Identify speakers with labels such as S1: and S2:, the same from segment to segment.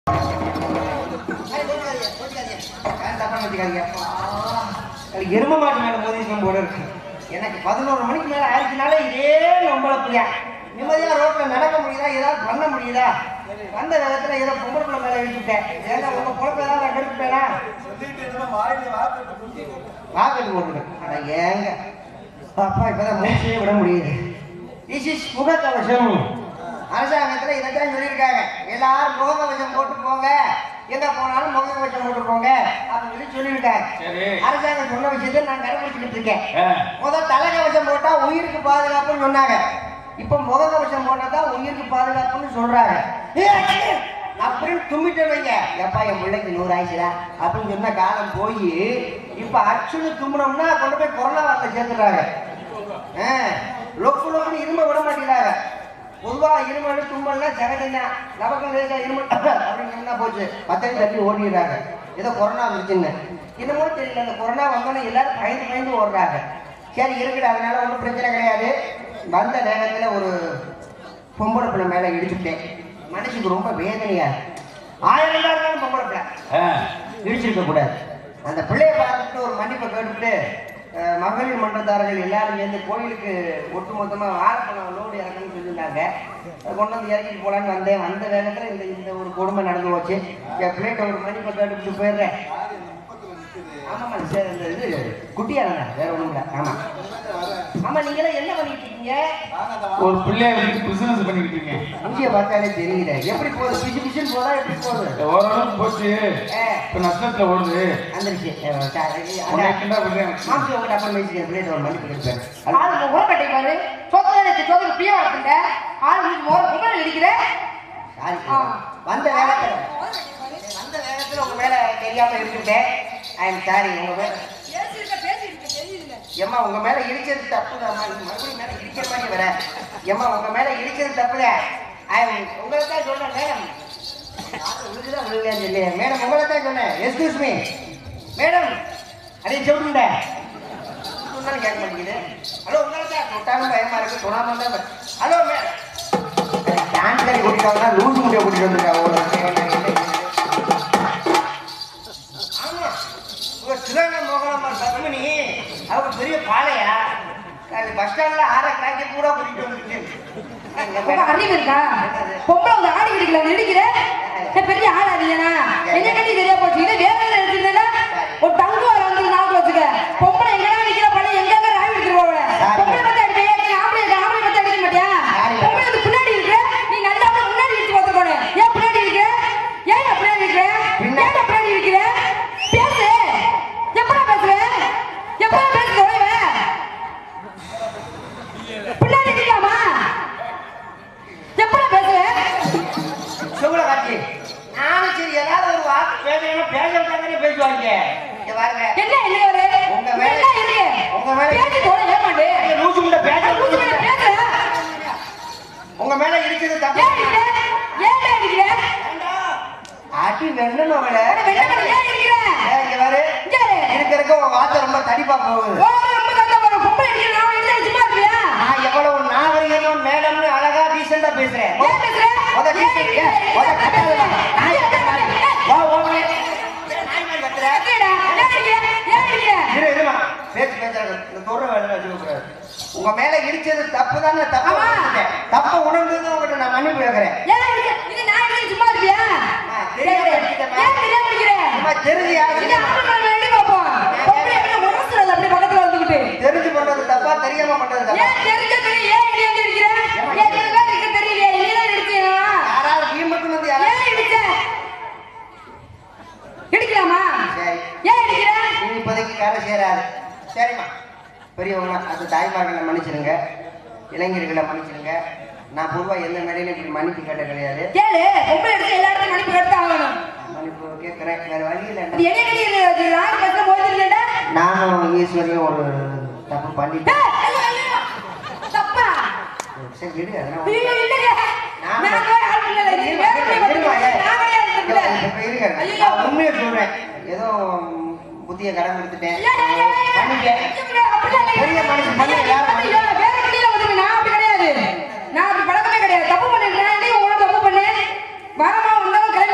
S1: எரும மாட்டு மேல மோதிருக்கும் போல இருக்கு எனக்கு பதினோரு மணிக்கு மேல ஆயிடுச்சுனாலே இதே நம்பள பிள்ளையா நிம்மதியா ரோட்ல நடக்க முடியுதா ஏதாவது பண்ண முடியுதா வந்த வேகத்துல ஏதோ பொம்பளை பிள்ளை மேல இழுத்துட்டேன் ஏன்னா உங்க பொழப்ப ஏதாவது நான் கெடுத்துட்டேனா வாக்கெட்டு போட்டுருக்கேன் அட ஏங்க அப்பா இப்பதான் மூச்சையே விட முடியுது திஸ் இஸ் முகக்கவசம் அரசாங்கத்துல இதைத்தான் சொல்லியிருக்காங்க எல்லாரும் முகக்கவசம் போட்டு போங்க எங்க போனாலும் முகக்கவசம் போட்டு போங்க அப்படின்னு சொல்லி சொல்லியிருக்காங்க
S2: சரி.
S1: அரசாங்கம் சொன்ன விஷயத்தை நான் கடைபிடிச்சிட்டு இருக்கேன்
S2: ஆ.
S1: முதல் தலைக்கவசம் போட்டா உயிருக்கு பாதுகாப்புன்னு சொன்னாங்க இப்ப முகக்கவசம் போட்டா தான் உயிருக்கு பாதுகாப்புன்னு சொல்றாங்க ஏய், அப்படின்னு தும்பிட்டு வைங்க எப்பா என் பிள்ளைக்கு நூறு ஆயிடுச்சுடா அப்படின்னு சொன்ன காலம் போய் இப்ப அச்சுன்னு தும்பினோம்னா கொண்டு போய் கொரோனா வார்த்தை சேர்த்துறாங்க லொக்கு லொக்குன்னு இரும்ப விட மாட்டேங்கிறாங்க பொதுவா இருமல் தும்மல்லாம் சகஜம்தான் நமக்கு லேசா இருமல் அப்படின்னு சொன்னா போச்சு பத்தடி தட்டி ஓடிடுறாங்க ஏதோ கொரோனா வந்துச்சுன்னு என்னமோ தெரியல அந்த கொரோனா வந்தோன்னே எல்லாரும் பயந்து பயந்து ஓடுறாங்க சரி இருக்குது அதனால ஒன்றும் பிரச்சனை கிடையாது வந்த நேரத்துல ஒரு பொம்பளை பிள்ளை மேல இடிச்சுட்டேன் மனசுக்கு ரொம்ப வேதனையா இருக்கு. ஆயிரம் தான் இருந்தாலும் பொம்பளை பிள்ளை
S2: ஆ.
S1: இடிச்சிருக்க கூடாது அந்த பிள்ளைய பார்த்துட்டு ஒரு மன்னிப்பை கேட்டுட்டு அஹ், மகளிர் மன்றத்தாரர்கள் எல்லாரும் சேர்ந்து கோயிலுக்கு ஒட்டு மொத்தமா வாழைப்பழம் லோடு இறக்கணும்னு சொல்லியிருந்தாங்க அதை கொண்டு வந்து இறக்கிட்டு போலான்னு வந்தேன் வந்த வேகத்துல இந்த இந்த ஒரு கொடுமை நடந்து போச்சு என் பிள்ளைகிட்ட ஒரு மன்னிப்பை கேட்டுட்டு போயிடுறேன் ஆமாம்மா சரி இந்த இது குட்டியா வேற ஒண்ணும் இல்லை ஆமா ஆமா நீங்களாம் என்ன பண்ணிட்டு இருக்கீங்க
S2: ஒரு பிள்ளைய வச்சுட்டு பிசினஸ் பண்ணிக்கிட்டு இருக்கேன்
S1: மூஞ்சிய பார்த்தாலே தெரியல எப்படி போகுது பிசு பிசுன்னு போதா எப்படி போகுது
S2: இந்த ஓரளவுக்கு போச்சு
S1: ஏ,
S2: இப்ப நஷ்டத்துல ஓடுது
S1: வந்துருச்சு அஹ், சா-
S2: உன்னை
S1: அதான்.
S2: கிண்டா பண்றேன்
S1: மாம்சி உங்கள்கிட்ட அப்புறம் பேசிக்கிறேன் பிள்ளைகிட்ட ஒரு மன்னிப்பு கேட்பேன்
S3: ஆள் உங்க உரக்கட்டை பாரு சொத்து எனக்கு சொத்துக்கு பிரியா வளர்த்துங்க ஆள் முடிச்சு மோர கும்பல் அடிக்கிற
S1: சாரி வந்த வேகத்துல வந்த வேகத்துல உங்க மேல தெரியாம இருந்துட்டேன் ஐ எம் சாரி உங்க மேல ஏம்மா உங்க மேல இடிச்சது தப்புதாம்மா நீங்க மறுபடியும் மேல இடிக்கிற மாதிரி வர ஏம்மா உங்க மேல இடிச்சது தப்புதே ஐ உங்களை தான் சொல்றேன் மேடம் விழுகுதா விழுகலையான்னு சொல்லி மேடம் உங்களை தான் சொன்னேன் எஸ்கியூஸ் மீ மேடம் அதே சொல்லுங்க சொன்னாலும் கேட்க மாட்டேங்குது ஹலோ உங்களை தான் தொட்டாலும் பயமா இருக்கு தொடாம தான் பய- ஹலோ மேடம் டான்ஸ் கறி கூட்டிட்டு லூசு முடிய கூட்டிட்டு வந்திருக்கா ஆமா உங்க சிறந்த மோகனம்மா சத்மினி அவங்க பெரிய பாளையா அது பஸ் ஸ்டாண்ட்ல ஆற கிராக்கி கூட கூட்டிட்டு வந்துருச்சு
S3: உங்க அறிவு இருக்கா பொம்பளை வந்து ஆடி கிடைக்கல நடிக்கிற ஏன் பெரிய ஆளா நீங்கண்ணா என்ன கட்டி தெரியா போச்சு இதே வேற எதுல எடுத்துருந்தேன்னா ஒரு தங்கு வர வந்து நாக்கு வச்சுக்க பொம்பளை எங்கடா நிக்கிற பழைய எங்க எங்க ராவி எடுத்துட்டு போவல பொம்பளை பத்தி அடிப்பே நீ ஆம்பளை ஆம்பளை பத்தி அடிக்க மாட்டியா பொம்பளை வந்து பின்னாடி இருக்க நீ நல்லா முன்னாடி இடிச்சு பார்த்து போன ஏன் பின்னாடி இருக்க ஏன் பின்னாடி இருக்க ஏன் பின்னாடி இருக்கிற பேசு எப்படா பேசுற எப்படா பேசு தொலைவ பின்னாடி இருக்கலாமா எப்படா பேசுற
S1: சுகுல காட்சி நானும் சரி ஏதாவது ஒரு வாக்கு பேசணும் பேச விட்டாங்கன்னு பேசுவாங்க இங்க பாருங்க
S3: என்ன என்ன ஒரு
S1: உங்க மேல-
S3: என்ன இருக்கு
S1: உங்க மேல-
S3: பேசி தொலை ஏமாண்டு
S1: ஏய், லூசு முண்டை பேச
S3: லூசு மேல பேசுற
S1: உங்க மேல இடிச்சது தப்பு
S3: ஏன் அடிக்கிற ஏன் அடிக்கிற
S1: அடி வெண்ணணும் அவள
S3: அட வெண்ண மேல ஏன் அடிக்கிற
S1: ஏய், இங்க பாரு
S3: இங்க இரு.
S1: இருக்க இருக்க உன் வார்த்தை ரொம்ப தடிப்பா போகுது
S3: ஓ ரொம்ப தந்த ஒரு பொம்பளை அடிக்கிற நான் என்ன சும்மா இருப்பியா
S1: நான் எவ்வளவு நாகரிகமும் மேடம்னு அழகா டீசெண்டா பேசுறேன்
S3: ஏன் பேசுற
S1: முத டீசெண்ட் ஏன் முத கட்டாதடா. நாய் கத்துற மாதிரி. வா, வா, வா. ஏன் நாய் மாதிரி கத்துற?
S3: அடிக்கிறடா ஏன் அடிக்கிற ஏன் அடிக்கிற
S1: இரு, இருமா. பேச்சு பேசுறாங்க. இந்த தொடுற வேலை வச்சுக்கக்கூடாது. உங்க மேல இடிச்சது தப்பு தானே தப்பு
S3: ஆமா.
S1: உணர்ந்துட்டேன். தப்பு உணர்ந்தது உங்ககிட்ட நான் மன்னிப்பு கேட்கிறேன்
S3: ஏன் அடிக்கிற இது நான் அடிக்கிற சும்மா இருப்பியா
S1: ஆ, தெரியாம அடிச்சிட்டேம்மா.
S3: ஏன் தெரியாம அடிக்கிற
S1: அம்மா, தெரிஞ்சு யாரு-
S3: இது ஆம்பளை மேல வெள்ளி பாப்போம் பொம்பளை என்ன முரசுறது அப்படி பக்கத்துல வந்துகிட்டு
S1: தெரிஞ்சு பண்றது தப்பா தெரியாம பண்றது தப்பா
S3: ஏன் தெரிஞ்ச தெரியும் ஏன் இடி வந்து அடிக்கிற ஏன் தெரிஞ்ச இருக்க தெரியலையா நீ தான் அடிச்சியா
S1: யாராவது வீம்புக்கு வந்து யாராவது
S3: ஏன் இடிச்ச இடிக்கலாமா
S1: சரி
S3: ஏன் இடிக்கிற
S1: நீ இப்போதைக்கு கரை சேராது சரிம்மா பெரியவங்க அந்த தாய்மார்களை மன்னிச்சிருங்க இளைஞர்களை மன்னிச்சிருங்க நான் பொதுவாக எந்த மேடையிலும் இப்படி மன்னிப்பு கேட்ட கிடையாது
S3: கேளு பொம்பளை எடுத்து எல்லா இடத்தையும் மன்னிப்பு எடுத்து ஆகணும்
S1: மன்னிப்பு கேட்குறேன் வேற வழி இல்லை
S3: இது என்ன கடி ராணி பஸ்ல போயிருந்தேன்டா
S1: நானும் ஈஸ்வரியும் ஒரு தப்பு பண்ணிட்டேன்
S3: தப்பா
S1: சரி விடு அதெல்லாம்
S3: ஐயோ இல்லங்க
S1: நான்
S3: நான் போய் ஆள் இல்ல இது வேற போய்
S1: இருமா, ஏன்?
S3: நான் கிடையாது
S1: இப்ப
S3: இதுல.
S1: இருங்க.
S3: ஐயோ.
S1: நான் உண்மையை சொல்றேன் ஏதோ புத்திய கடன் கொடுத்துட்டேன்
S3: ஏய், ஏய், ஏய், ஏய்,
S1: பண்ணிட்டேன்
S3: ஐயோ, அப்படிலாம் இல்லை.
S1: பெரிய மனுஷன் பண்ணி
S3: ஐயோ,
S1: யாரும்
S3: ஐயோ, வேற கடையில வந்துருக்கு. நான் அப்படி கிடையாது. நான் அப்படி பழக்கமே கிடையாது. தப்பு பண்ணிருக்கேன். நீ உங்களோட தப்பு பண்ணு. வரமா வந்தாலும் கிளம்பி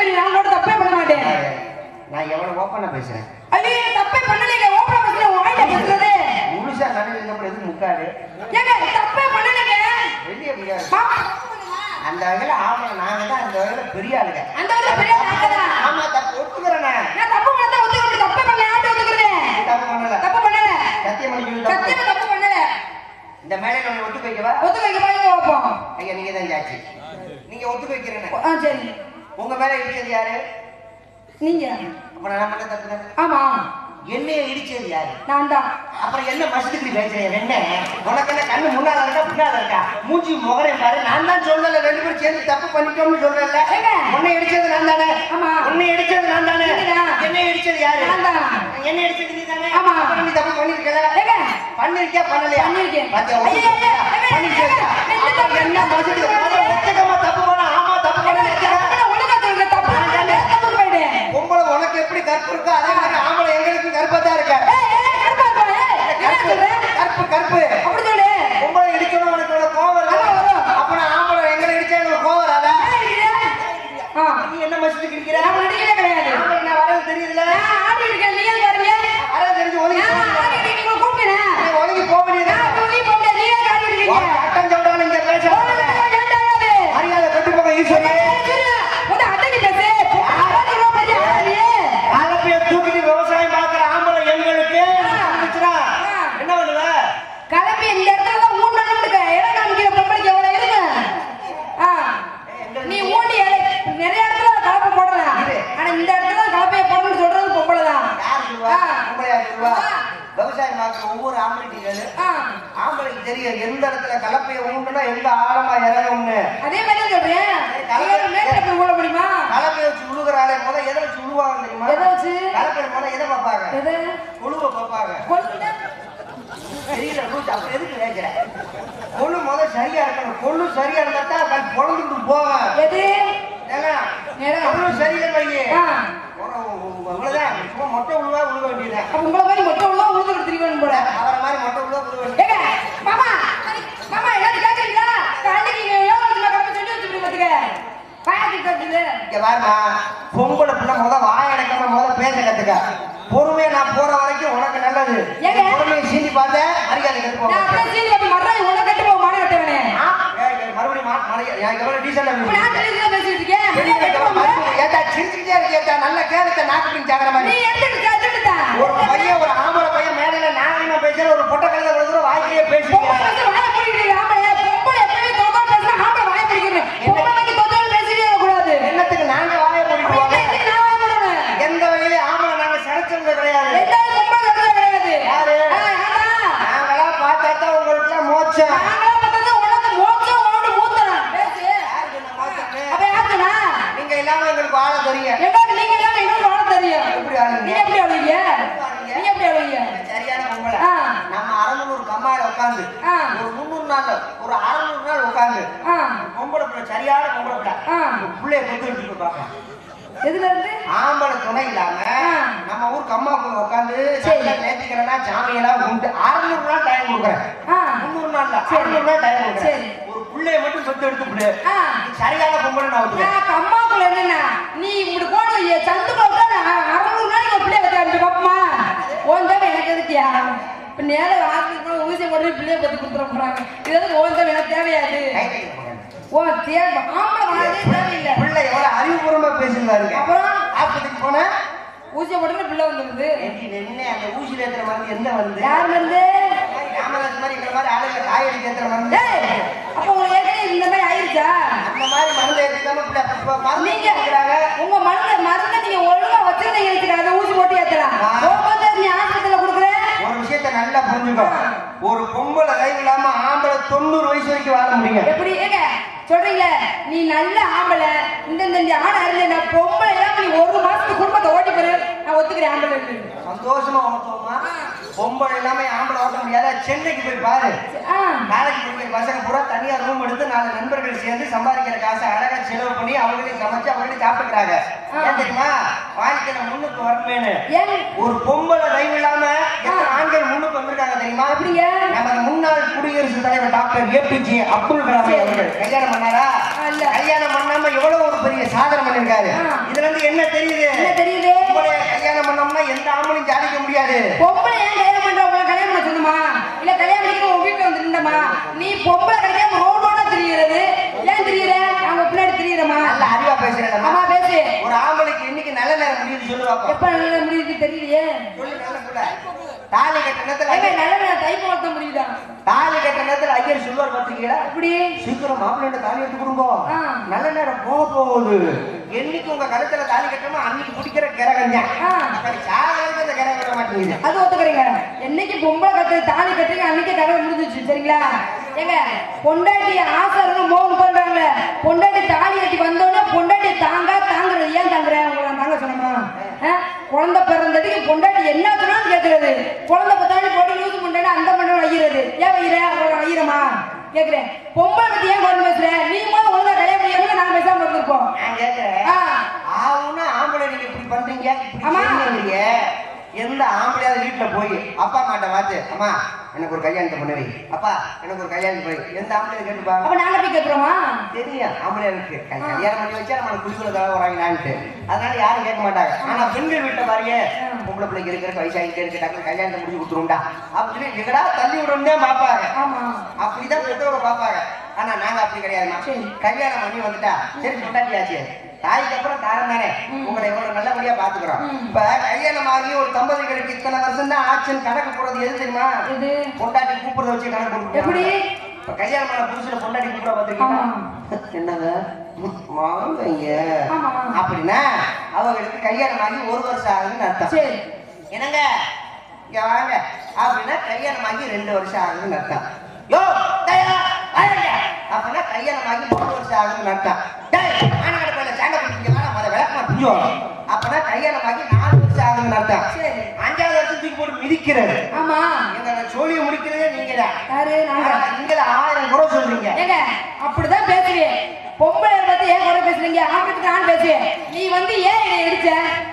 S3: நீ நான் கூட தப்பே பண்ண மாட்டேன்
S1: நான் எவ்வளவு ஓப்பனா பேசுறேன்
S3: ஐயோ தப்பே பண்ணலைங்க ஓப்பனா பேசுறேன் வாயில பேசுறது
S1: முழுசா நடுவில் நம்ம எதுவும் முக்காடு
S3: ஏங்க தப்பே பண்ணலைங்க
S1: வெளியே முடியாது
S3: மாமா
S1: அந்த வகையில ஆமா நாங்க தான் அந்த வகையில பெரிய ஆளுங்க
S3: அந்த வகையில பெரிய ஆளு நாங்க தான்.
S1: ஆமா தப்பு ஒத்துக்கிறேன்
S3: நான் தப்பு பண்ணா ஒத்துக்கிறேன் தப்பே பண்ணல யார்ட்ட ஒத்துக்கிறேன்
S1: தப்பு பண்ணல
S3: தப்பு பண்ணல
S1: சத்தியம் பண்ணி சொல்லி தப்பு
S3: சத்தியமா
S1: பண்ணல.
S3: தப்பு பண்ணல
S1: இந்த மேடையில உன்னை ஒத்துக்க வைக்கவா
S3: ஒத்துக்க வைக்க பாருங்க பார்ப்போம்
S1: ஐயா நீங்க தான் ஜாட்சி நீங்க ஒத்துக்க வைக்கிறேன்னு
S3: ஆ சரி
S1: உங்க மேல இடிச்சது யாரு
S3: நீங்க
S1: அப்ப நான் பண்ண தப்பு தானே
S3: ஆமா
S1: என்னைய இடிச்சது யாரு
S3: நான் தான்
S1: அப்புறம் என்ன மசத்துக்கு பேசுறேன் என்ன உனக்கு என்ன கண்ணு முன்னால இருக்கா பின்னால இருக்கா மூஞ்சி முகரை பாரு நான் தான் சொல்லல ரெண்டு பேரும் சேர்ந்து தப்பு பண்ணிட்டோம்னு சொல்றேன்ல
S3: ஏங்க?
S1: உன்னை இடிச்சது நான் தானே
S3: ஆமா.
S1: உன்னை இடிச்சது நான் தானே
S3: நீங்கதான்.
S1: என்னை இடிச்சது யாரு
S3: நான் தான்.
S1: என்ன இடிச்சது நீ தானே
S3: ஆமா.
S1: அப்புறம் நீ தப்பு பண்ணிருக்கல
S3: ஏங்க?
S1: பண்ணிருக்கியா பண்ணலையா
S3: பண்ணிருக்கேன்.
S1: பாத்தியா,
S3: ஐயா, ஐயா, ஐயா, ஐயா,
S1: பண்ணிருக்கியா?
S3: ஐயா, ஐயா,
S1: அப்புறம் என்ன மசத்துக்கு முதல்ல ஒத்துக்கமா தப்பு பண்ண ஆமா தப்பு பண்ண
S3: ஒழுங்கா சொல்லுங்க தப்பு பண்ணல தப்பு போயிட்டேன்
S1: பொம்பளை உனக்கு எப்படி கற்பு இருக்கோ அதே மாதிரி ஆம்பளை எங்களுக்கு கற்பத்தா இருக்க
S3: ஏய் ஏய் கருப்பா இருப்பா, ஏய், என்ன
S1: கற்பு
S3: சொல்ற?
S1: கற்பு கற்பு
S3: அப்படி சொல்லு
S1: பொம்பளை இடிக்கணும் உனக்கு இவ்வளவு கோவம் வருது.
S3: ஆமா, வரும்.
S1: அப்ப நான் ஆம்பளை எங்களை இடிச்சா எனக்கு கோவம் வராதா?
S3: ஏய், இது? ஆ,
S1: நீ என்ன மசிச்சுட்டு இருக்கிற?
S3: நான் நடிகவே கிடையாது
S1: ஆம்பளை நான் வரது தெரியுதுல்ல?
S3: நான் ஆடி இருக்கேன் நீ ஏன் பாருங்க
S1: வரது தெரிஞ்சு ஒதுங்கி
S3: நான்
S1: போ.
S3: ஆடி இருக்கேன் நீங்க கூப்பிட்டேன்
S1: நீ ஒதுங்கி போக வேண்டியது.
S3: நான் சொல்லி போட்டேன் நீ ஏன் ஆடி
S1: உன்
S3: இருக்கீங்க
S1: சட்டம் சொல்றான்னு இங்க பேச மரியாதை கட்டு போக ஈஸ்வரி. ஆலப்பிய தூக்கிட்டு விவசாயம் பார்க்கிற ஆம்பளை எங்களுக்கு இருந்துச்சுன்னா என்ன பண்ணுவ?
S3: நீ ஊண்டி இலை நிறைய இடத்துல கலப்பை போடலாம் ஆனா இந்த இடத்துல கலப்பையை போடணும்னு சொல்றது பொம்பளை தான்
S1: யார் சொல்லுவா? பொம்பளையா சொல்லுவா? விவசாயம் பார்க்கிற ஒவ்வொரு ஆம்பளைங்களும்
S3: ஆ,
S1: ஆம்பளைக்கு தெரியும் எந்த இடத்துல கலப்பையை ஊண்டுனா எங்க ஆழமா இறங்கும்னு
S3: அதே மாதிரி தான் சொல்றேன் நீங்க மேல போய் ஊழ முடியுமா
S1: கலப்பையை வச்சு உழுகுறாளே முத எதை வச்சு உழுவாங்க தெரியுமா
S3: எதை வச்சு
S1: கலப்பையில முத எதை பார்ப்பாங்க
S3: எது
S1: கொழுவை பார்ப்பாங்க
S3: கொல்லுங்க
S1: தெரியல லூசு, அப்புறம் எதுக்கு கேட்கிற கொழு முத சரியா இருக்கணும் கொழு சரியா இருந்தா தான் கல் பொழந்துட்டு போவேன்
S3: எது
S1: ஏங்க
S3: நேரா.
S1: கொழு சரியில்லை பையே
S3: ஆ
S1: இவ்வளவுதான் சும்மா மொட்டை உழுவா உழுக வேண்டியதுதான்
S3: அப்ப உங்களை மாதிரி மொட்டை உள்ள உழுதுகிட்டு திரிவேன் போல
S1: அவரை மாதிரி மொட்டை உழுவா உழுக வேண்டியது
S3: ஏங்க மாமா மாமா எல்லாரும் கேக்குறீங்களா காலைக்கு நீங்க எவ்வளவு சும்மா கடமை சொல்லி வச்சுட்டு பாத்துக்க பாயாத்தி கட்டுது
S1: இங்க பாருமா பொம்பளை பிள்ளை முத வாய அடக்காம முத பேச கத்துக்க பொறுமையா நான் போற வரைக்கும் உனக்கு நல்லது
S3: ஏங்க?
S1: பொறுமையை சீண்டி பார்த்தேன் மரியாதை கட்டு
S3: நான்
S1: போங்க
S3: அப்படியே சீனி அப்படி மறுநாள் உன்னை கட்டு போக மாட கட்டுவேனே
S1: ஆ, ஏய், ஏய், மறுபடியும் மா- மரியாதை எனக்கு எவ்வளவு டீசெண்டா
S3: இப்ப நான் சொல்லி பேசிட்டு இருக்கேன்
S1: பெரிய
S3: மரியாதை கட்டு
S1: கட்டமா
S3: போங்க.
S1: மறுபடியும் ஏட்டா சிரிச்சுக்கிட்டே இருக்கு ஏட்டா நல்ல கேளுத்த நாக்கு பின் சாகிற
S3: நீ
S1: மாதிரி
S3: எடுத்துட்டு கட்டுட்டா
S1: ஒரு பையன் ஒரு ஆம்பளை பையன் மேடையில நாகரிகமா பேசுற ஒரு பொட்டை கழுத விழுதுற வாய்க்கிலேயே
S3: பொம்பளை
S1: பேசுறேன்
S3: வந்து வாயை மூடிக்கிட்டு ஆம்பளை பொம்பளை எப்பவுமே தோத்தா பேசினா ஆம்பளை வாயை பிடிக்கிறேன் பொம்பளை வந்து தோத்தாலும் பேசிட்டே கூடாது
S1: என்னத்துக்கு நாங்க வாயை மூடிடுவாங்க
S3: நான் வாயை மூடுவேன்
S1: எந்த வகையிலும் ஆம்பளை நாங்க சடைச்சவங்க கிடையாது
S3: ரெண்டாவது பொம்பளை கட்டுறது கிடையாது
S1: யாரு?
S3: ஆ, ஆமா
S1: நாங்களா பார்த்தா தான் உங்களுக்கு மோட்சம்
S3: நாங்களா பார்த்தா உனக்கு மோட்சம் உனக்கு மூத்தரம் பேசு
S1: யார் சொன்ன மோட்சம்னு?
S3: அப்ப யாருக்குண்ணா
S1: நீங்க இல்லாம எங்களுக்கு வாழ தெரியும்
S3: எங்களுக்கு நீங்க எல்லாம் எங்களுக்கு வாழ தெரியும்
S1: எப்படி வாழுங்க?
S3: நீங்க எப்படி அழுவீங்க நீங்க எப்படி அழுவீங்க
S1: சரியான பொம்பளை
S3: ஆ.
S1: நம்ம அறநூறு கம்மாயில உட்காந்து
S3: ஆ.
S1: ஒரு முந்நூறு நாள் ஒரு அறநூறு நாள் உட்காந்து
S3: ஆ
S1: பொம்பளை பிள்ளை சரியான பொம்பளை பிள்ளை
S3: ஆ.
S1: ஒரு பிள்ளைய கொத்து எடுத்துட்டு பார்க்கலாம்
S3: எதுல இருந்து
S1: ஆம்பளை துணை இல்லாம
S3: ஆ.
S1: நம்ம ஊர் கம்மாக்குள்ள உட்காந்து
S3: சரி.
S1: நல்லா நேர்த்திக்கிறேன்னா சாமியெல்லாம் கும்பிட்டு அறுநூறு நாள் டைம் கொடுக்குறேன்
S3: ஆ
S1: முந்நூறு நாள்ல
S3: சரி.
S1: அறுநூறு நாள் டைம் கொடுக்குறேன்
S3: சரி.
S1: ஒரு பிள்ளைய மட்டும் சொத்து எடுத்து விடு
S3: ஆ
S1: நீ சரியான பொம்பளை நான் ஒத்துக்கிறேன்
S3: நான் அம்மாக்குள்ள என்னன்னா நீ இப்படி போன சந்துக்குள்ள விட்டா நான் அறுநூறு நாளைக்கு ஒரு பிள்ளைய வச்சு அனுப்பி பாப்பமா ஓன் தேவை எனக்கு எதுக்கியா இப்ப நேரம் ஆஸ்பத்திரி போய் ஊசி போட்டு பிள்ளைய பத்தி கொடுத்துட போறாங்க இது எதுக்கு ஓன் தேவை எனக்கு தேவையாது
S1: கை தைக்க போறேன்.
S3: ஓ தேவை ஆம்பளை வாழவே தேவையில்லை
S1: பிள்ளை எவ்வளவு அறிவுபூர்வமா பேசுகிறாருங்க
S3: அப்புறம்
S1: ஆஸ்பத்திரிக்கு போனா
S3: ஊசியை போட்டு பிள்ளை வந்துருது
S1: என்ன அந்த ஊசியில ஏத்துற மருந்து எந்த மருந்து
S3: யார் வந்து
S1: ராமதாஸ் மாதிரி இருக்கிற மாதிரி ஆளுங்க காய்கறி ஏத்துற மருந்து
S3: டேய் அப்ப உங்களுக்கு ஏற்கனவே இந்த மாதிரி ஆயிருச்சா
S1: அந்த மாதிரி மருந்து ஏற்றிக்காம பிள்ளை அப்ப- அப்ப மருந்து
S3: நீங்க
S1: கொடுக்குறாங்க
S3: உங்க மருந்து மருந்தை நீங்க ஒழுங்கா வச்சிருந்தீங்க வச்சுக்காத ஊசி போட்டு ஏத்தலாம்
S1: ஆ.
S3: போகும்போது நீ ஆஸ்பத்திரியில கொடுக்குற
S1: ஒரு விஷயத்த நல்லா புரிஞ்சுக்கோ ஒரு பொம்பளை லைவ் இல்லாம ஆம்பளை தொண்ணூறு வயசு வரைக்கும் வாழ முடியும்
S3: எப்படி ஏங்க சொல்றீங்களே நீ நல்ல ஆம்பளை இந்த இந்த இந்த ஆணை அறிஞ்ச நான் பொம்பளை எல்லாம் நீ ஒரு மாசத்துக்கு குடும்பத்தை ஓட்டி போரு நான் ஒத்துக்கிறேன் ஆம்பளை
S1: சந்தோஷமா ஓட்டுவோமா பொம்பளை இல்லாம ஆம்பளை ஓட்ட முடியாத சென்னைக்கு போய் பாரு
S3: ஆ
S1: காலேஜ் படிக்கிற பசங்க பூரா தனியா ரூம் எடுத்து நாலு நண்பர்கள் சேர்ந்து சம்பாதிக்கிற காசை அழகா செலவு பண்ணி அவங்களே சமைச்சு அவங்களே சாப்பிட்டுக்கிறாங்க ஏன் தெரியுமா வாழ்க்கையில முன்னுக்கு வரமேனு
S3: ஏன்
S1: ஒரு பொம்பளை தயவு இல்லாம எத்தனை ஆண்கள் முன்னுக்கு வந்திருக்காங்க தெரியுமா
S3: அப்படிங்க
S1: நமது முன்னாள் குடியரசுத் தலைவர் டாக்டர் ஏபிஜே அப்துல் கலாம்
S3: சரி.
S1: அவர்கள் கல்யாணம் பண்ணாரா
S3: ஆ, இல்ல.
S1: கல்யாணம் பண்ணாம எவ்வளவு ஒரு பெரிய சாதனை பண்ணிருக்காரு
S3: ஆ.
S1: இதுல இருந்து என்ன தெரியுது
S3: என்ன தெரியுது
S1: பொம்பளைய கல்யாணம் பண்ணோம்னா எந்த ஆம்பளையும் சாதிக்க முடியாது
S3: பொம்பளை ஏன் கல்யாணம் பண்ற உங்களை கல்யாணம் பண்ண சொல்லுமா இல்ல கல்யாணம் பண்ணிக்க உங்க வீட்டுல வந்து நின்றமா நீ பொம்பளை கிடைக்காம ரோடோட திரியிறது ஏன் திரியிற அவங்க பின்னாடி திரியிறமா
S1: நல்ல அறிவா பேசுறேன்
S3: அம்மா பேசு
S1: ஒரு ஆம்பளைக்கு என்னைக்கு நல்ல நேரம் முடியுது சொல்லுவாப்பா
S3: எப்ப நல்ல முடியுது தெரியலையே
S1: சொல்லு நல்ல கூட தாலி கட்ட நேரத்துல
S3: ஏங்க
S1: ஐயர்
S3: நல்ல நேரம் தை முகூர்த்தம் முடியுதா
S1: தாலி கட்ட நேரத்துல ஐயர் சொல்லுவார் பாத்தீங்களா
S3: எப்படி
S1: சீக்கிரம் மாப்பிள்ளையோட தாலி எடுத்து கொடுங்க
S3: ஆ.
S1: நல்ல நேரம் போக போகுது என்னைக்கு உங்க கழுத்துல தாலி கட்டமோ அன்னைக்கு பிடிக்கிற கிரகம் தான்
S3: ஆ.
S1: சாகலுக்கு அந்த கிரகம் வர மாட்டேங்குது
S3: அது ஒத்துக்கிறீங்க என்னைக்கு பொம்பளை கட்டு தாலி கட்டுறீங்க அன்னைக்கு கதை முடிஞ்சிச்சு சரிங்களா ஏங்க பொண்டாட்டி ஆசாரம் மோகம் பண்றாங்க பொண்டாட்டி தாலி கட்டி வந்தோடனே பொண்டாட்டி தாங்க தாங்குறது ஏன் தாங்குறேன் உங்களை நான் தாங்க சொன்னோமா ஆ? குழந்தை பிறந்ததுக்கு பொண்டாட்டி என்ன சொன்னாலும் கேட்கறது குழந்தை பத்தாண்டி போட்டு யூஸ் பண்ணா அந்த மண்டலம் வைக்கிறது ஏன் வைக்கிற அப்புறம் வைக்கிறமா கேக்குறேன் பொம்பளை பத்தி ஏன் குழந்தை பேசுற நீ போது ஒழுங்கா கல்யாணம் பண்ணியாம நான் பேசாம இருந்திருப்போம்
S1: நான் கேட்கிறேன்
S3: ஆ.
S1: ஆவுன்னா ஆம்பளை நீங்க இப்படி பண்றீங்க இப்படி
S3: ஆமா.
S1: செய்றீங்க. எந்த ஆம்பளையாவது வீட்டுல போய் அப்பா அம்மாட்ட வாத்து அம்மா எனக்கு ஒரு கல்யாணத்தை பண்ணுவி அப்பா எனக்கு ஒரு கல்யாணம் பண்ணி எந்த ஆம்பளை கேட்டுப்பா
S3: அப்ப நாங்க போய் கேட்கிறோமா
S1: தெரியும் ஆம்பளை இருக்கு கல்யாணம் பண்ணி வச்சா நம்ம குடிக்குள்ள தலை வராங்களான்ட்டு அதனால யாரும் கேட்க மாட்டாங்க ஆனா பெண்கள் வீட்டுல பாருங்க பொம்பளை பிள்ளைங்க இருக்கிற வயசாகிட்டே இருக்கு டக்குனு கல்யாணத்தை முடிச்சு கொடுத்துருண்டா அப்படின்னு எங்கடா தள்ளி விடணும்னே பார்ப்பாங்க
S3: ஆமா
S1: அப்படிதான் பெற்றவங்க பார்ப்பாங்க ஆனா நாங்க அப்படி கிடையாதுமா
S3: சரி.
S1: கல்யாணம் பண்ணி வந்துட்டா சரி பொண்டாட்டியாச்சு தாய்க்கு அப்புறம் தாரம் தானே உங்களை எவ்வளவு நல்லபடியா பாத்துக்கிறோம்
S3: ம்.
S1: இப்ப கல்யாணம் ஆகி ஒரு தம்பதிகளுக்கு இத்தனை வருஷம் தான் ஆச்சுன்னு கணக்கு போடுறது எது தெரியுமா
S3: இது
S1: பொண்டாட்டி கூப்பிடுறத வச்சு கணக்கு போட்டு
S3: எப்படி?
S1: இப்ப கல்யாணம் ஆன புதுசுல பொண்டாட்டி கூப்பிட பாத்துருக்கீங்களா என்னங்க வாங்க
S3: ஆமா.
S1: அப்படின்னா அவங்களுக்கு கல்யாணம் ஆகி ஒரு வருஷம் ஆகுதுன்னு அர்த்தம்
S3: சரி
S1: என்னங்க இங்க வாங்க அப்படின்னா கல்யாணம் ஆகி ரெண்டு வருஷம் ஆகுதுன்னு அர்த்தம் யோ தயா வாங்க அப்படின்னா கல்யாணம் ஆகி மூணு வருஷம் ஆகுதுன்னு அர்த்தம் டேய் ஆனகட பையில சேண்டை பிடிச்சிங்க வேணாம் முத விளக்கமா பிஞ்சோ அப்படின்னா கல்யாணம் ஆகி நாலு வருஷம் ஆகுதுன்னு அர்த்தம்
S3: சரி.
S1: அஞ்சாவது வருஷம் தூக்கி போட்டு மிதிக்கிறது
S3: ஆமா
S1: எங்க சோழியை முடிக்கிறதே நீங்க தான்
S3: யாரு நாங்க
S1: நீங்க ஆயிரம் குறை சொல்றீங்க
S3: ஏங்க அப்படிதான் பேசுவேன் பொம்பளை பத்தி ஏன் குறை பேசுறீங்க ஆம்பளைக்கு ஆண் பேசுவேன் நீ வந்து ஏன் என்னை இடிச்ச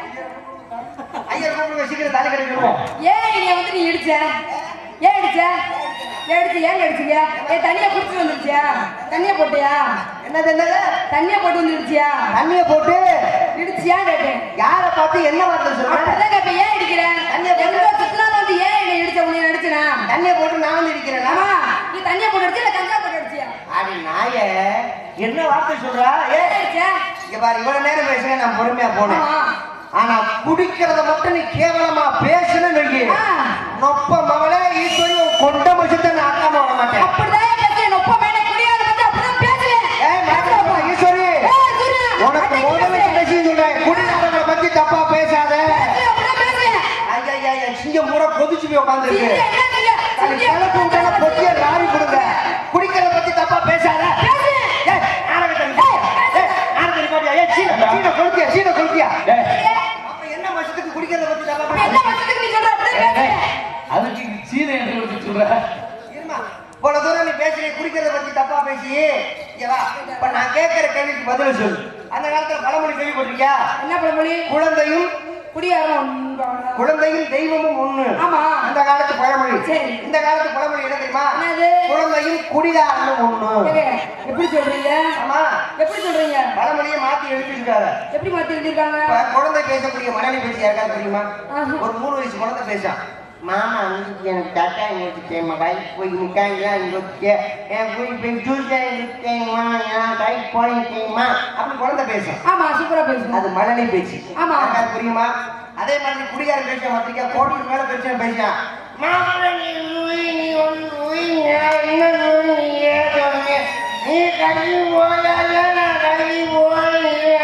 S1: ஐயர் கூப்பிட்டு சீக்கிரம் தலை கிடைக்கணும்
S3: ஏன் என்னைய வந்து நீ இடிச்ச ஏன் இடிச்ச ஏன் இடிச்சு ஏன் அடிச்சீங்க ஏ தண்ணிய குடிச்சு வந்துருச்சியா தண்ணிய போட்டியா
S1: என்னது என்னது
S3: தண்ணிய போட்டு வந்து இடிச்சியா
S1: தண்ணிய போட்டு
S3: இடிச்சியா கேட்டேன்
S1: யாரை பார்த்து என்ன வார்த்தை சொல்ற
S3: அப்படிதான் கேட்பேன் ஏன் இடிக்கிற
S1: தண்ணிய போட்டு-
S3: எங்க சுத்தினாலும் வந்து ஏன் என்னை இடிச்ச உன்னை அடிச்சனா
S1: தண்ணிய போட்டு நான் வந்து இருக்கிறேன்
S3: ஆமா நீ தண்ணிய போட்டு அடிச்சியா இல்ல கஞ்சா போட்டு அடிச்சியா
S1: அடி நாய என்ன வார்த்தை சொல்றா ஏ
S3: ஏன் அடிச்ச
S1: இங்க பாரு இவ்வளவு நேரம் பேசுறேன் நான் பொறுமையா போனேன்
S3: ஆமா
S1: ஆனா குடிக்கிறத மட்டும் நீ கேவலமா பேசுன்னு வைங்க
S3: ஆ.
S1: நொப்ப மகளே ஈஸ்வரி உன் கொண்ட மச்சத்தை நான் அக்காம விட மாட்டேன்
S3: அப்படிதான் பேசுவேன் ஒப்ப மேல குடியாத பத்தி அப்படிதான் பேசுவேன்
S1: ஏய் மாட்டப்பா ஈஸ்வரி
S3: ஏய், சூர்யா,
S1: உனக்கு
S3: அன்னைக்கு
S1: முதல்ல
S3: பேசுவேன்.
S1: பேசி சொல்றேன் குடிக்கிறவங்களை பத்தி தப்பா பேசாத
S3: பேசுவேன், அப்படிதான் பேசுவேன்.
S1: ஐயா ஐயா சிங்கம் பூரா கொதிச்சு போய் உட்காந்துருக்கு
S3: சூர்யா, என்ன செய்ய?
S1: அது
S3: சூர்யா,
S1: கிளப்பு விட்டால பொட்டிய லாரி கொடுங்க குடிக்கிறத பத்தி தப்பா பேசாத
S3: பேசுவேன்.
S1: ஏய், ஆனகத்தை நிப்பாட்டியா? ஏய், ஆனகத்தை நிப்பாட்டியா? ஏய், சீனை, சீனை கொளுத்தியா, சீனை கொளுத்தியா?
S2: டேய்,
S1: அப்ப என்ன வருஷத்துக்கு குடிக்கிறத பத்தி தப்பா
S3: அப்ப என்ன
S1: பேசாத?
S3: வருஷத்துக்கு நீ சொல்ற? அப்படிதான்
S2: டேய்,
S3: பேசுவேன்.
S2: அதுக்கு சீதை என்று கொடுத்து சொல்ற
S1: இருமா. இவ்வளவு தூரம் நீ பேசுறீ குடிக்கிறத பத்தி தப்பா பேசி இங்க வா. இப்ப நான் கேட்கிற கேள்விக்கு பதில் சொல்லு அந்த காலத்துல பழமொழி கேள்விப்பட்டிருக்கியா
S3: என்ன பழமொழி?
S1: குழந்தையும்
S3: குடியாரம் ஒன்றாக.
S1: குழந்தையும் தெய்வமும் ஒண்ணு
S3: ஆமா.
S1: அந்த காலத்து பழமொழி
S3: சரி.
S1: இந்த காலத்து பழமொழி என்ன தெரியுமா
S3: என்னது?
S1: குழந்தையும் குடிகாரனும் ஒண்ணு
S3: ஏங்க, எப்படி சொல்றீங்க
S1: ஆமா
S3: எப்படி சொல்றீங்க
S1: பழமொழியை மாத்தி எழுதிருக்காரு
S3: எப்படி மாத்தி எழுதிருக்காங்க
S1: இப்ப குழந்தை பேசக்கூடிய மனைவி பேசி யாருக்காவது தெரியுமா
S3: ஆஹா.
S1: ஒரு மூணு வயசு குழந்தை பேசான் மாமா அங்கிட்டு எனக்கு தாத்தா இங்க வச்சுட்டேன் கை போய் நிக்காங்க இங்க வச்சுட்டேன் என் போய் போய் ஜூஸா இருக்கேம்மா என் கை போயிருக்கேம்மா அப்படி குழந்தை பேசும்
S3: ஆமா சூப்பரா பேசுங்க
S1: அது மழலை பேச்சு
S3: ஆமா.
S1: யாருக்காவது புரியுமா அதே மாதிரி குடிகாரன் பேச மாட்டீங்க கோட்டுக்கு மேல பேச பேசான் மாமா நீ உய், நீ ஒன்று உய், நான் இன்னொரு உய், நீ ஏன் சொன்னீங்க? நீ கல்வி போயாத நான் கல்வி போய்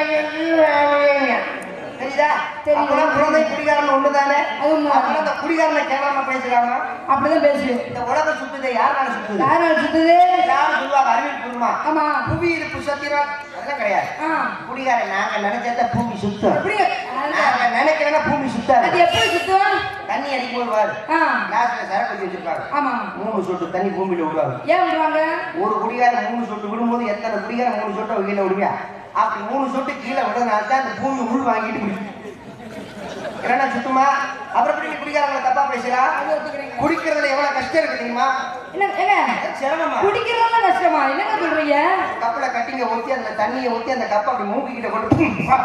S1: தெரியுதா
S3: தெரியும்.
S1: அப்பெல்லாம் குழந்தை குடிகாரன் ஒண்ணுதானே
S3: அது உண்மை.
S1: அப்பெல்லாம் அந்த குடிகாரனை கேவலமா பேசுறாமா
S3: அப்படிதான் பேசுவேன்
S1: இந்த உலகம் சுத்துது யாருனால சுத்துது
S3: யாரால சுத்துது
S1: யாரும் சொல்லுவாங்க அறிவியல் பூர்வமா
S3: ஆமா
S1: புவி இருப்பு சத்திரம் அதெல்லாம் கிடையாது
S3: ஆ
S1: குடிகாரன் நாங்க நினைச்சா பூமி சுத்தம்
S3: எப்படி
S1: நாங்க நினைக்கிறேன்னா பூமி சுத்தாது
S3: அது எப்படி சுத்தும்
S1: தண்ணி அடிக்கும் போது பாரு
S3: ஆ
S1: கிளாஸ்ல சரக்கு வச்சு வச்சிருப்பாங்க
S3: ஆமா
S1: மூணு சொட்டு தண்ணி பூமியில விடுவாங்க
S3: ஏன் விடுவாங்க
S1: ஒரு குடிகாரன் மூணு சொட்டு விடும்போது எத்தனை குடிகாரன் மூணு சொட்டை கீழே விடுவியா அப்படி மூணு சொட்டு கீழே விடுறதுனால தான் அந்த பூமி உள் வாங்கிட்டு குடிக்கும் என்னடா சுத்தமா அப்புறம் எப்படி நீ குடிக்காரங்களை தப்பா பேசலாம் குடிக்கிறதுல எவ்வளவு கஷ்டம் இருக்கு தெரியுமா
S3: என்ன ஏங்க
S1: சிரமமா
S3: குடிக்கிறதெல்லாம் கஷ்டமா என்னங்க சொல்றீங்க
S1: கப்பல கட்டிங்க ஊத்தி அந்த தண்ணியை ஊத்தி அந்த கப்பை அப்படி மூக்கிக்கிட்ட கொண்டு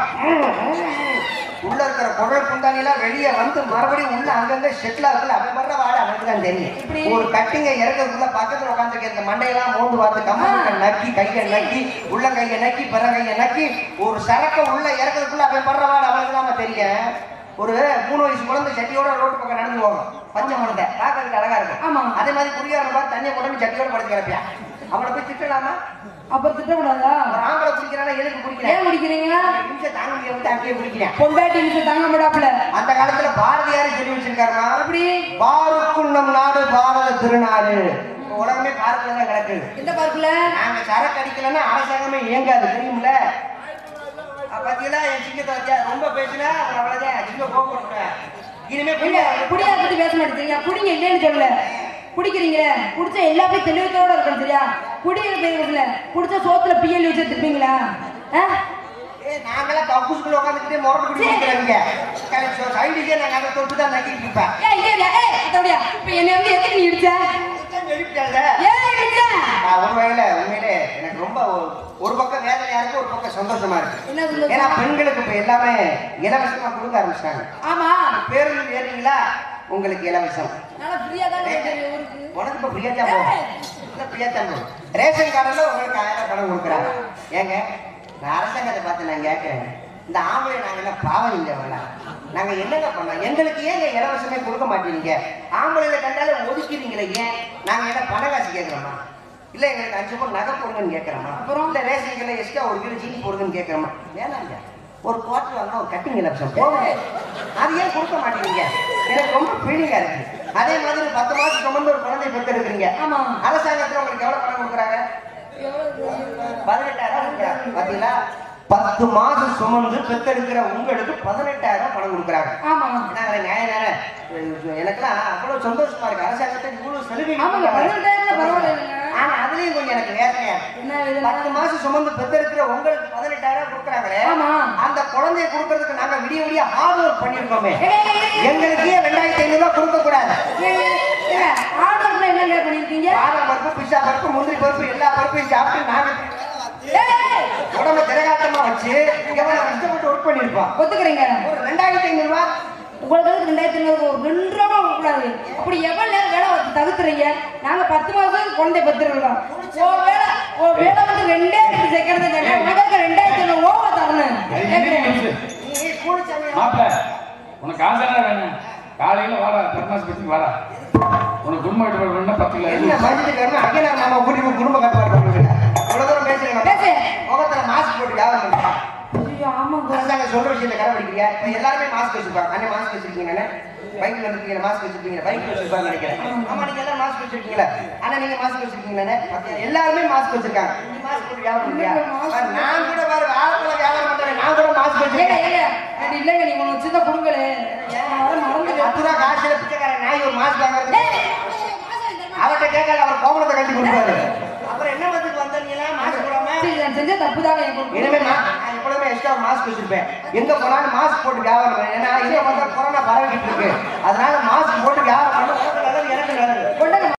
S1: உள்ள இருக்கிற குடல் குந்தாணி எல்லாம் வெளியே வந்து மறுபடியும் உள்ள அங்கங்க செட்டில் இருக்குல்ல அவன் வர்ற வாட அவனுக்கு தான்
S3: இப்படி?
S1: தெரியும் ஒரு கட்டிங்க இறக்கிறதுக்குள்ள பக்கத்துல உட்காந்துருக்க இந்த மண்டையெல்லாம் மோந்து பார்த்து கம்ம நக்கி கையை நக்கி உள்ள கையை நக்கி பிற கையை நக்கி ஒரு சரக்க உள்ள இறக்கிறதுக்குள்ள அவன் படுற வாட அவனுக்கு தான் தெரியும் ஒரு மூணு வயசு குழந்தை சட்டியோட ரோட்டு பக்கம் நடந்து போகும் பஞ்சை மனதை பார்க்கறதுக்கு அழகா இருக்கும்
S3: ஆமா.
S1: அதே மாதிரி குடிகாரன் பார்த்து தண்ணியை கொண்டு வந்து சட்டியோட படுத்து கிடப்பியா அவனை போய் திட்டலாமா
S3: அப்புறம் திட்டக்கூடாதா
S1: ஒரு ஆம்பளை குடிக்கிறானா எதுக்கு குடிக்கிறேன்
S3: ஏன் குடிக்கிறீங்க
S1: நிமிஷம் தாங்க முடியாம அப்படியே குடிக்கிறேன்
S3: பொண்டாட்டி நிமிஷம் தாங்க மாட்டாப்புல
S1: அந்த காலத்துல பாரதியார் சொல்லி வச்சிருக்காருமா
S3: அப்படி
S1: பாருக்குள் நம் நாடு பாரத திருநாடு இப்ப உலகமே பாரத்துல தான் கிடக்குது
S3: எந்த பார்க்கல
S1: நாங்க சரக்கு அடிக்கலன்னா அரசாங்கமே இயங்காது தெரியுமில்ல அப்ப பாத்தீங்களா என் சிங்கத்தை வச்சா ரொம்ப பேசினா அப்புறம் அவ்வளவுதான் சிங்க கோபப்படுறேன் இனிமே
S3: இல்ல
S1: புரியாது
S3: குடியா பத்தி பேச மாட்டேங்க குடிங்க இல்லைன்னு சொல்லல குடிக்கிறீங்க குடிச்சா எல்லாமே தெளிவத்தோட இருக்கணும் சரியா குடிக்கிற பேருக்குல குடிச்சா சோத்துல பிஎல் வச்சு திப்பீங்களா
S1: ஏய், நாங்கெல்லாம் கக்கூசுக்குள்ள உட்காந்துக்கிட்டே முரட்டு குடி குடிக்கிறவங்க சைடிஷே நாங்க அதை தொட்டு தான் நக்கிட்டு இருப்பேன்
S3: ஏய் இல்ல ஏய் அதோடயா இப்ப என்ன வந்து எதுக்கு நீ இடிச்ச
S1: எழுப்பிட்டாங்க
S3: ஏன் இடிச்ச
S1: நான் ஒரு வகையில உண்மையிலே எனக்கு ரொம்ப ஒரு- ஒரு பக்கம் வேதனையா இருக்கு ஒரு பக்கம் சந்தோஷமா இருக்கு
S3: என்ன சொல்லுங்க
S1: ஏன்னா பெண்களுக்கு இப்ப எல்லாமே இலவசமா கொடுக்க ஆரம்பிச்சிட்டாங்க
S3: ஆமா
S1: பேருந்து ஏறீங்களா உங்களுக்கு இலவசம்
S3: நல்லா ஃப்ரீயா தான் இருக்கு ஊருக்கு
S1: உனக்கு இப்ப ஃப்ரீயா தான் போகும் இல்ல ஃப்ரீயா தான் போகும் ரேஷன் கார்டுல உங்களுக்கு ஆயிரம் ரூபாய் பணம் கொடுக்குறாங்க ஏங்க நான் அரசாங்கத்தை பார்த்து நான் கேட்கிறேன் இந்த ஆம்பளை நாங்க என்ன பாவம் இல்ல வேணாம் நாங்க என்னங்க பண்ணோம் எங்களுக்கு ஏங்க இலவசமே கொடுக்க மாட்டீங்க ஆம்பளைல கண்டாலே ஒதுக்கிறீங்களே ஏன் நாங்க என்ன பண காசு கேட்கிறோமா இல்ல எங்களுக்கு அஞ்சு ரூபாய் நகை போடுங்கன்னு கேட்கிறோமா
S3: அப்புறம்?
S1: இல்ல ரேஷன் கடையில் எக்ஸ்ட்ரா ஒரு கிலோ சீனி போடுங்கன்னு கேட்கிறோமா வேணாங்க ஒரு குவார்டர் வாங்கினா ஒரு கட்டிங் இலவசம் போதும் அது ஏன் கொடுக்க மாட்டேங்கிறீங்க எனக்கு ரொம்ப ஃபீலிங்கா இருக்கு அதே மாதிரி பத்து மாசம் சுமந்து ஒரு குழந்தை பெற்றெடுக்கிறீங்க
S3: ஆமா.
S1: அரசாங்கத்துல உங்களுக்கு எவ்வளவு பணம் கொடுக்குறாங்க பதினெட்டாயிரம் கொடுக்குறாங்க பாத்தீங்களா பத்து மாசம் சுமந்து பெத்தெடுக்கிற உங்களுக்கு பதினெட்டாயிரம் பணம் கொடுக்குறாங்க
S3: ஆமா
S1: என்னங்க நியாயம் தானே எனக்கெல்லாம் அவ்வளவு சந்தோஷமா இருக்கு அரசாங்கத்தை இவ்வளவு சலுகை
S3: ஆமாங்க
S1: கொடுக்குறாங்க.
S3: பதினெட்டாயிரம் பரவாயில்லைங்க
S1: ஆனா அதுலயும் கொஞ்சம் எனக்கு வேதனையா இருக்கு
S3: என்ன இது
S1: பத்து மாசம் சுமந்து பெத்தெடுக்கிற உங்களுக்கு பதினெட்டாயிரம் கொடுக்குறாங்களே
S3: ஆமா.
S1: அந்த குழந்தைய கொடுக்கறதுக்கு நாங்க விடிய விடிய ஹார்ட் ஒர்க் பண்ணிருக்கோமே
S3: ஏய், ஏய், ஏய், ஏய்.
S1: எங்களுக்கே ரெண்டாயிரத்தி ஐநூறு ரூபாய் கொடுக்க கூடாது
S3: ஆர்டர்ல என்ன பண்ணிருக்கீங்க
S1: பாதாம் பருப்பு பிஸ்ஸா பருப்பு முந்திரி பருப்பு எல்லா பருப்பையும் சாப்பிட்டு நாங்க உடம்ப திரகாட்டமா வச்சு எவ்வளவு கஷ்டப்பட்டு ஒர்க் பண்ணிருப்போம்
S3: ஒத்துக்கிறீங்க
S1: ஒரு ரெண்டாயிரத்தி ஐநூறு ரூபாய்
S3: உங்களுக்கு வந்து ரெண்டாயிரத்தி ஐநூறு ஒரு ரெண்டு ரூபா கூடாது அப்படி எவ்வளவு நேரம் வேலை வந்து தவிர்த்துறீங்க நாங்க பத்து மாசம் குழந்தை பத்துருக்கோம் ஓ வேலை ஓ வேலை வந்து ரெண்டே ரெண்டு செகண்ட் தான் கேட்டேன் உங்களுக்கு ரெண்டாயிரத்தி ஐநூறு ஓவா தரணும் கேட்கிறேன்.
S1: நீ கூலி சமையல்
S2: மாப்பிள்ள உனக்கு காசு என்ன வேணும் காலையில வாடா பெருமாஸ் பத்தி வாடா உனக்கு குடும்ப வீட்டு வேணும்னா பத்து கிலோ
S1: என்ன மஞ்சள் அங்கேயும் மாமா கூட்டி போய் குடும்ப கட்டுப்பாடு பண்ணுங்க இவ்வளவு தூரம் பேசுறேன்
S3: பேசு.
S1: முகத்துல மாஸ்க் போட்டு வியாபாரம் பண்ணுறேன்
S3: ஐயோ, ஆமாங்க
S1: அரசாங்கம் சொல்ற விஷயத்தை கடைபிடிக்கிறியா இப்ப எல்லாருமே மாஸ்க் வச்சிருப்பாங்க அண்ணே மாஸ்க் வச்சிருக்கீங்க பைக்ல இருக்கீங்க மாஸ்க் வச்சிருக்கீங்க பைக் வச்சிருப்பாங்க நினைக்கிறேன் ஆமா நீங்க எல்லாம் மாஸ்க் வச்சிருக்கீங்களா அண்ணா நீங்க மாஸ்க் வச்சிருக்கீங்களே எல்லாருமே மாஸ்க் வச்சிருக்காங்க நீ மாஸ்க் போட்டு வியாபாரம் பண்றியா பாரு, நான் கூட பாரு வாரத்துல வியாபாரம் பண்றேன் நான் கூட மாஸ்க்
S3: ஏங்க
S1: வச்சிருக்கேன்
S3: ஏங்க அது இல்லைங்க நீங்க ஒன்று வச்சுருந்தா கொடுங்களே மறந்துட்டு
S1: பத்து ரூபா காசுல பிச்சைக்காரன் நாய் ஒரு மாஸ்க் வாங்குறது அவர்கிட்ட கேட்கல அவர் கோபுரத்தை கட்டி கொடுப்பாரு அப்புறம் என்ன பத்துக்கு வந்த நீ எல்லாம் மாஸ்க் போடாம
S3: சரி நான் செஞ்ச தப்பு தாங்க எனக்கு
S1: இனிமே மா- நான் எப்பொழுதுமே எக்ஸ்ட்ரா மாஸ்க் வச்சிருப்பேன் எங்க போனாலும் மாஸ்க் போட்டு வியாபாரம் பண்ணேன். ஏன்னா இங்க பார்த்தா கொரோனா பரவிக்கிட்டு இருக்கு அதனால மாஸ்க் போட்டு வியாபாரம் பண்ண உனக்கு நல்லது எனக்கு நல்லது
S3: கொண்டாங்க